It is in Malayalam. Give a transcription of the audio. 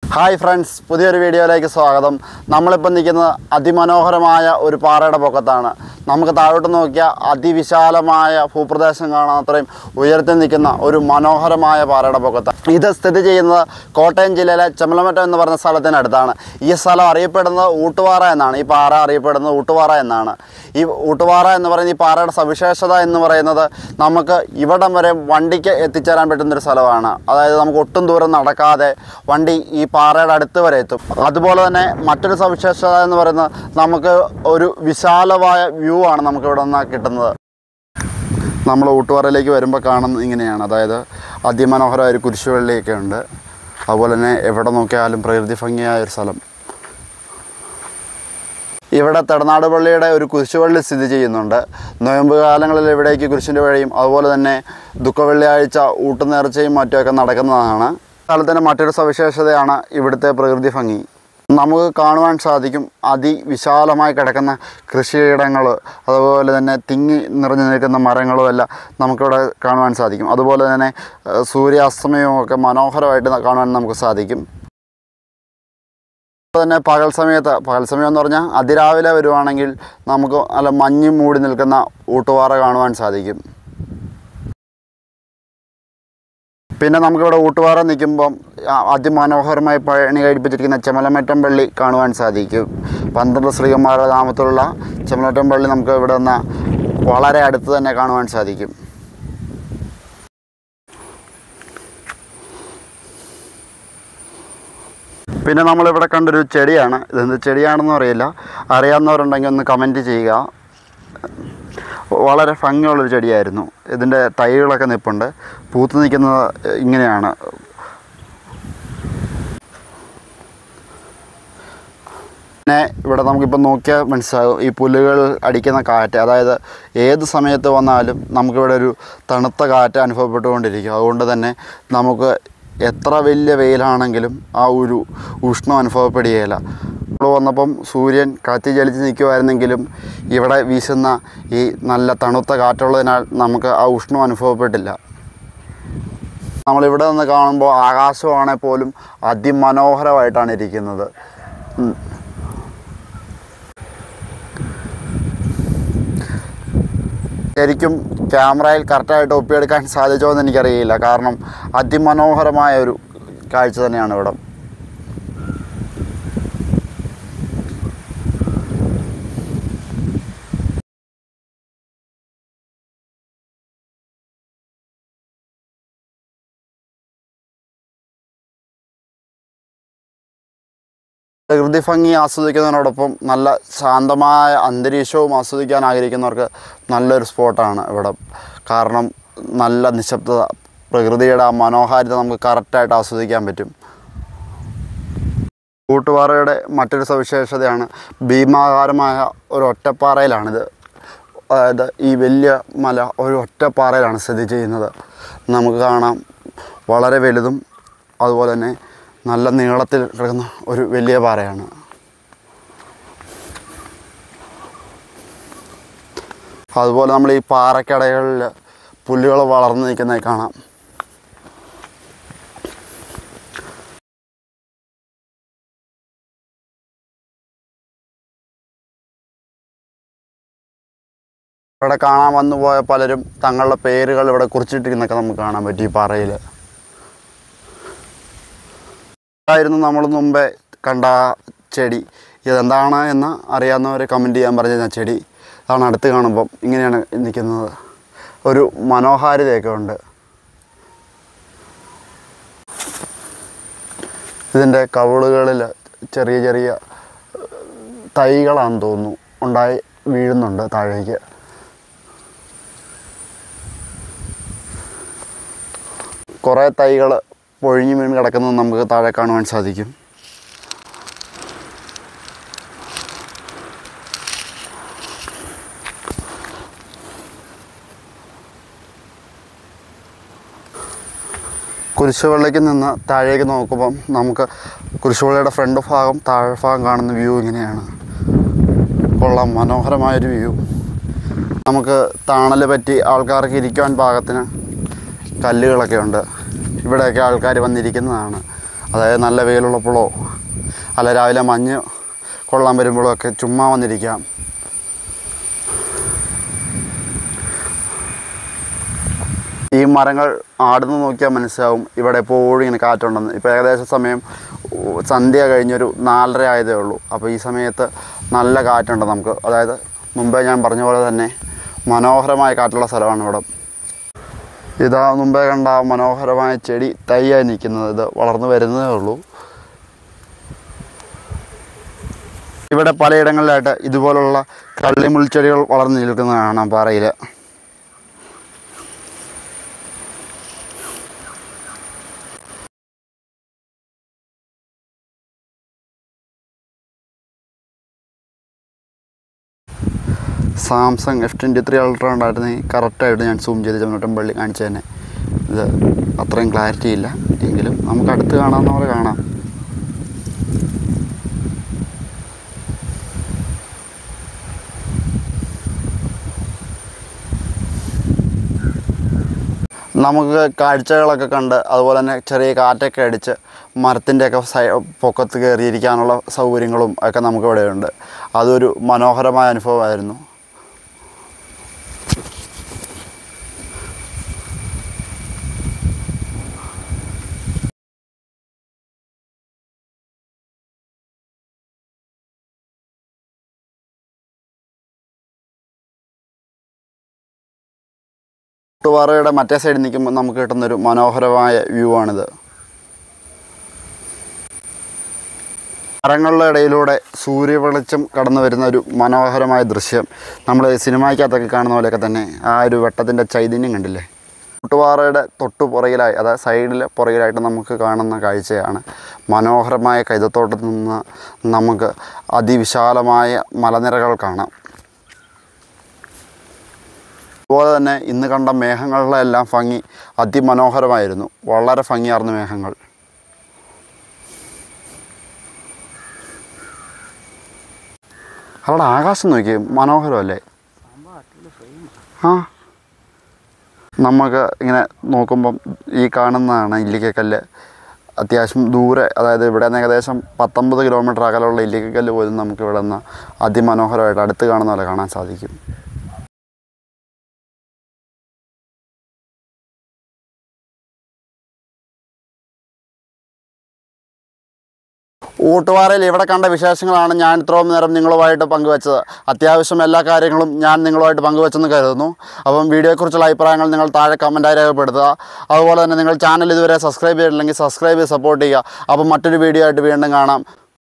ഹായ് ഫ്രണ്ട്സ് പുതിയൊരു വീഡിയോയിലേക്ക് സ്വാഗതം നമ്മളിപ്പോൾ നിൽക്കുന്നത് അതിമനോഹരമായ ഒരു പാറയുടെ പൊക്കത്താണ് നമുക്ക് താഴോട്ട് നോക്കിയാൽ അതിവിശാലമായ ഭൂപ്രദേശം കാണാൻ അത്രയും ഉയരത്തിൽ നിൽക്കുന്ന ഒരു മനോഹരമായ പാറയുടെ പൊക്കത്താണ് ഇത് സ്ഥിതി ചെയ്യുന്നത് കോട്ടയം ജില്ലയിലെ ചെമ്മലമറ്റം എന്ന് പറയുന്ന സ്ഥലത്തിനടുത്താണ് ഈ സ്ഥലം അറിയപ്പെടുന്നത് ഊട്ടുപാറ എന്നാണ് ഈ പാറ അറിയപ്പെടുന്നത് ഊട്ടുപാറ എന്നാണ് ഈ ഊട്ടുപാറ എന്ന് പറയുന്ന ഈ പാറയുടെ സവിശേഷത എന്ന് പറയുന്നത് നമുക്ക് ഇവിടം വരെ വണ്ടിക്ക് എത്തിച്ചേരാൻ പറ്റുന്നൊരു സ്ഥലമാണ് അതായത് നമുക്ക് ഒട്ടും ദൂരം നടക്കാതെ വണ്ടി ഈ പാറയുടെ അടുത്ത് വരെ എത്തും അതുപോലെ തന്നെ മറ്റൊരു സവിശേഷത എന്ന് പറയുന്നത് നമുക്ക് ഒരു വിശാലമായ വ്യൂ ആണ് നമുക്ക് ഇവിടെ നിന്ന് കിട്ടുന്നത് നമ്മൾ ഊട്ടുപാറയിലേക്ക് വരുമ്പോൾ കാണുന്നത് ഇങ്ങനെയാണ് അതായത് അതിമനോഹരമായ ഒരു കുരിശുവള്ളിയൊക്കെ ഉണ്ട് അതുപോലെ തന്നെ എവിടെ നോക്കിയാലും പ്രകൃതി ഭംഗിയായ ഒരു സ്ഥലം ഇവിടെ തെടനാട് പള്ളിയുടെ ഒരു കുരിശുപള്ളി സ്ഥിതി ചെയ്യുന്നുണ്ട് നോയമ്പ് കാലങ്ങളിൽ ഇവിടേക്ക് കുരിശിൻ്റെ വഴിയും അതുപോലെ തന്നെ ദുഃഖവെള്ളിയാഴ്ച ഊട്ടുനേർച്ചയും മറ്റുമൊക്കെ നടക്കുന്നതാണ് സ്ഥലത്തിൻ്റെ മറ്റൊരു സവിശേഷതയാണ് ഇവിടുത്തെ പ്രകൃതി ഭംഗി നമുക്ക് കാണുവാൻ സാധിക്കും അതിവിശാലമായി കിടക്കുന്ന കൃഷിയിടങ്ങൾ അതുപോലെ തന്നെ തിങ്ങി നിറഞ്ഞു നിൽക്കുന്ന മരങ്ങളും എല്ലാം നമുക്കിവിടെ കാണുവാൻ സാധിക്കും അതുപോലെ തന്നെ ഏഹ്, സൂര്യാസ്തമയവും ഒക്കെ മനോഹരമായിട്ട് കാണുവാൻ നമുക്ക് സാധിക്കും അതുപോലെ തന്നെ പകൽ സമയത്ത് പകൽ സമയം എന്ന് പറഞ്ഞാൽ അതിരാവിലെ വരുവാണെങ്കിൽ നമുക്ക് നല്ല മഞ്ഞ് മൂടി നിൽക്കുന്ന ഊട്ടുപാറ കാണുവാൻ സാധിക്കും പിന്നെ നമുക്കിവിടെ ഊട്ടുപാറ നിൽക്കുമ്പം ആ- അതിമനോഹരമായി പണി കഴിപ്പിച്ചിരിക്കുന്ന ചെമലമറ്റം പള്ളി കാണുവാൻ സാധിക്കും പന്ത്രണ്ട് ശ്രീകുമാരുടെ നാമത്തിലുള്ള ചെമലമറ്റം പള്ളി നമുക്ക് ഇവിടെ നിന്ന് വളരെ അടുത്ത് തന്നെ കാണുവാൻ സാധിക്കും പിന്നെ നമ്മളിവിടെ കണ്ടൊരു ചെടിയാണ് ഇതെന്ത് ചെടിയാണെന്ന് അറിയില്ല അറിയാവുന്നവരുണ്ടെങ്കിൽ ഒന്ന് കമൻറ്റ് ചെയ്യുക വളരെ ഭംഗിയുള്ളൊരു ചെടിയായിരുന്നു ഇതിൻ്റെ തൈകളൊക്കെ നിൽപ്പുണ്ട് പൂത്ത് നിൽക്കുന്നത് ഇങ്ങനെയാണ് പിന്നെ ഇവിടെ നമുക്കിപ്പോൾ നോക്കിയാൽ മനസ്സിലാകും ഈ പുല്ലുകൾ അടിക്കുന്ന കാറ്റ് അതായത് ഏത് സമയത്ത് വന്നാലും നമുക്കിവിടെ ഒരു തണുത്ത കാറ്റ് അനുഭവപ്പെട്ടുകൊണ്ടിരിക്കും അതുകൊണ്ട് തന്നെ നമുക്ക് എത്ര വലിയ വെയിലാണെങ്കിലും ആ ഒരു ഉഷ്ണം അനുഭവപ്പെടുകയില്ല നമ്മൾ വന്നപ്പം സൂര്യൻ കത്തി ജലിച്ച് നിൽക്കുമായിരുന്നെങ്കിലും ഇവിടെ വീശുന്ന ഈ നല്ല തണുത്ത കാറ്റുള്ളതിനാൽ നമുക്ക് ആ ഉഷ്ണം അനുഭവപ്പെട്ടില്ല നമ്മളിവിടെ നിന്ന് കാണുമ്പോൾ ആകാശമാണെങ്കിൽ പോലും അതിമനോഹരമായിട്ടാണ് ഇരിക്കുന്നത് ഉം. ശരിക്കും ക്യാമറയിൽ കറക്റ്റായിട്ട് ഒപ്പിയെടുക്കാൻ സാധിച്ചോ എന്ന് എനിക്കറിയില്ല കാരണം അതിമനോഹരമായ ഒരു കാഴ്ച തന്നെയാണ് ഇവിടെ പ്രകൃതി ഭംഗി ആസ്വദിക്കുന്നതിനോടൊപ്പം നല്ല ശാന്തമായ അന്തരീക്ഷവും ആസ്വദിക്കാൻ ആഗ്രഹിക്കുന്നവർക്ക് നല്ലൊരു സ്പോട്ടാണ് ഇവിടെ കാരണം നല്ല നിശബ്ദത പ്രകൃതിയുടെ ആ മനോഹാരിത നമുക്ക് കറക്റ്റായിട്ട് ആസ്വദിക്കാൻ പറ്റും കൂട്ടുപാറയുടെ മറ്റൊരു സവിശേഷതയാണ് ഭീമാകാരമായ ഒരു ഒറ്റപ്പാറയിലാണിത് അതായത് ഈ വലിയ മല ഒരു ഒറ്റപ്പാറയിലാണ് സ്ഥിതി ചെയ്യുന്നത് നമുക്ക് കാണാം വളരെ വലുതും അതുപോലെ തന്നെ നല്ല നീളത്തിൽ കിടക്കുന്ന ഒരു വലിയ പാറയാണ് അതുപോലെ നമ്മൾ ഈ പാറക്കടകളിൽ പുല്ലുകൾ വളർന്നു നിൽക്കുന്നത് കാണാം ഇവിടെ കാണാൻ വന്നു പോയ പലരും തങ്ങളുടെ പേരുകൾ ഇവിടെ കുറിച്ചിട്ടിരിക്കുന്നൊക്കെ നമുക്ക് കാണാൻ പറ്റി ഈ പാറയിൽ ആയിരുന്നു നമ്മൾ മുമ്പേ കണ്ട ആ ചെടി ഇതെന്താണ് എന്ന് അറിയാവുന്നവർ കമൻറ്റ് ചെയ്യാൻ പറഞ്ഞ ചെടി അതാണ് അടുത്ത് കാണുമ്പം ഇങ്ങനെയാണ് നിൽക്കുന്നത് ഒരു മനോഹാരിതയൊക്കെ ഉണ്ട് ഇതിൻ്റെ കവിളുകളിൽ ചെറിയ ചെറിയ തൈകളാണെന്ന് തോന്നുന്നു ഉണ്ടായി വീഴുന്നുണ്ട് താഴേക്ക് കുറേ തൈകൾ പൊഴിഞ്ഞു വീണ് കിടക്കുന്നത് നമുക്ക് താഴെ കാണുവാൻ സാധിക്കും കുരിശുപള്ളിക്ക് നിന്ന് താഴേക്ക് നോക്കുമ്പം നമുക്ക് കുരിശുപള്ളിയുടെ ഫ്രണ്ട് ഭാഗം താഴെ ഭാഗം കാണുന്ന വ്യൂ ഇങ്ങനെയാണ് കൊള്ളാം മനോഹരമായൊരു വ്യൂ നമുക്ക് താണൽ പറ്റി ആൾക്കാർക്ക് ഇരിക്കുവാൻ പാകത്തിന് കല്ലുകളൊക്കെ ഉണ്ട് ഇവിടെയൊക്കെ ആൾക്കാർ വന്നിരിക്കുന്നതാണ് അതായത് നല്ല വെയിലുള്ളപ്പോഴോ അല്ല രാവിലെ മഞ്ഞ് കൊള്ളാൻ വരുമ്പോഴോ ഒക്കെ ചുമ്മാ വന്നിരിക്കാം ഈ മരങ്ങൾ ആടുന്ന് നോക്കിയാൽ മനസ്സിലാവും ഇവിടെ എപ്പോഴും ഇങ്ങനെ കാറ്റുണ്ടെന്ന് ഇപ്പോൾ ഏകദേശം സമയം ഉ- സന്ധ്യ കഴിഞ്ഞൊരു നാലര ആയതേ ഉള്ളൂ അപ്പോൾ ഈ സമയത്ത് നല്ല കാറ്റുണ്ട് നമുക്ക് അതായത് മുമ്പേ ഞാൻ പറഞ്ഞ പോലെ തന്നെ മനോഹരമായ കാറ്റുള്ള സ്ഥലമാണ് ഇവിടെ ഇതാ മുമ്പേ കണ്ട ആ മനോഹരമായ ചെടി തൈയായി നിൽക്കുന്നത് ഇത് വളർന്നു വരുന്നതേ ഉള്ളൂ ഇവിടെ പലയിടങ്ങളിലായിട്ട് ഇതുപോലുള്ള കള്ളിമുൾച്ചെടികൾ വളർന്നു നിൽക്കുന്നത് കാണാം പാറയിൽ Samsung F twenty three ultra ഉണ്ടായിരുന്നെങ്കിൽ കറക്റ്റായിട്ട് ഞാൻ സൂം ചെയ്ത് ചെമ്മട്ടം പള്ളി കാണിച്ചു തന്നെ ഇത് അത്രയും ക്ലാരിറ്റി ഇല്ല എങ്കിലും നമുക്ക് അടുത്ത് കാണാവുന്ന പോലെ കാണാം നമുക്ക് കാഴ്ചകളൊക്കെ കണ്ട് അതുപോലെ തന്നെ ചെറിയ കാറ്റൊക്കെ അടിച്ച് മരത്തിൻ്റെയൊക്കെ സൈ പൊക്കത്ത് കയറിയിരിക്കാനുള്ള സൗകര്യങ്ങളും ഒക്കെ നമുക്കിവിടെ ഉണ്ട് അതൊരു മനോഹരമായ അനുഭവമായിരുന്നു ട്ടുപാറയുടെ മറ്റേ സൈഡിൽ നിൽക്കുമ്പോൾ നമുക്ക് കിട്ടുന്നൊരു മനോഹരമായ വ്യൂ ആണിത് മരങ്ങളുടെ ഇടയിലൂടെ സൂര്യവെളിച്ചം കടന്നു വരുന്ന ഒരു മനോഹരമായ ദൃശ്യം നമ്മൾ സിനിമയ്ക്കകത്തൊക്കെ കാണുന്ന പോലെയൊക്കെ തന്നെ ആ ഒരു വെട്ടത്തിൻ്റെ ചൈതന്യം കണ്ടില്ലേ മുട്ടുപാറയുടെ തൊട്ടു പുറകിലായി അതായത് സൈഡിൽ പുറകിലായിട്ട് നമുക്ക് കാണുന്ന കാഴ്ചയാണ് മനോഹരമായ കൈതത്തോട്ടത്തിൽ നിന്ന് നമുക്ക് അതിവിശാലമായ മലനിരകൾ കാണാം അതുപോലെ തന്നെ ഇന്ന് കണ്ട മേഘങ്ങളുടെ എല്ലാം ഭംഗി അതിമനോഹരമായിരുന്നു വളരെ ഭംഗിയാർന്ന മേഘങ്ങൾ അവിടെ ആകാശം നോക്കി മനോഹരമല്ലേ ആ നമുക്ക് ഇങ്ങനെ നോക്കുമ്പം ഈ കാണുന്നതാണ് ഇല്ലിക്കക്കല്ല് അത്യാവശ്യം ദൂരെ അതായത് ഇവിടെ നിന്ന് ഏകദേശം പത്തൊമ്പത് കിലോമീറ്റർ അകലെയുള്ള ഇല്ലിക്കക്കല്ല് പോലും നമുക്ക് ഇവിടെ നിന്ന് അതിമനോഹരമായിട്ട് അടുത്ത് കാണുന്ന പോലെ കാണാൻ സാധിക്കും ഊട്ടുപാറയിൽ ഇവിടെ കണ്ട വിശേഷങ്ങളാണ് ഞാൻ ഇത്രയും നേരം നിങ്ങളുമായിട്ട് പങ്കുവച്ചത് അത്യാവശ്യം എല്ലാ കാര്യങ്ങളും ഞാൻ നിങ്ങളുമായിട്ട് പങ്കുവച്ചെന്ന് കരുതുന്നു അപ്പം വീഡിയോയെക്കുറിച്ചുള്ള അഭിപ്രായങ്ങൾ നിങ്ങൾ താഴെ കമൻറ്റായി രേഖപ്പെടുത്തുക അതുപോലെ തന്നെ നിങ്ങൾ ചാനൽ ഇതുവരെ സബ്സ്ക്രൈബ് ചെയ്തിട്ടില്ലെങ്കിൽ സബ്സ്ക്രൈബ് ചെയ്ത് സപ്പോർട്ട് ചെയ്യുക അപ്പം മറ്റൊരു വീഡിയോ ആയിട്ട് വീണ്ടും കാണാം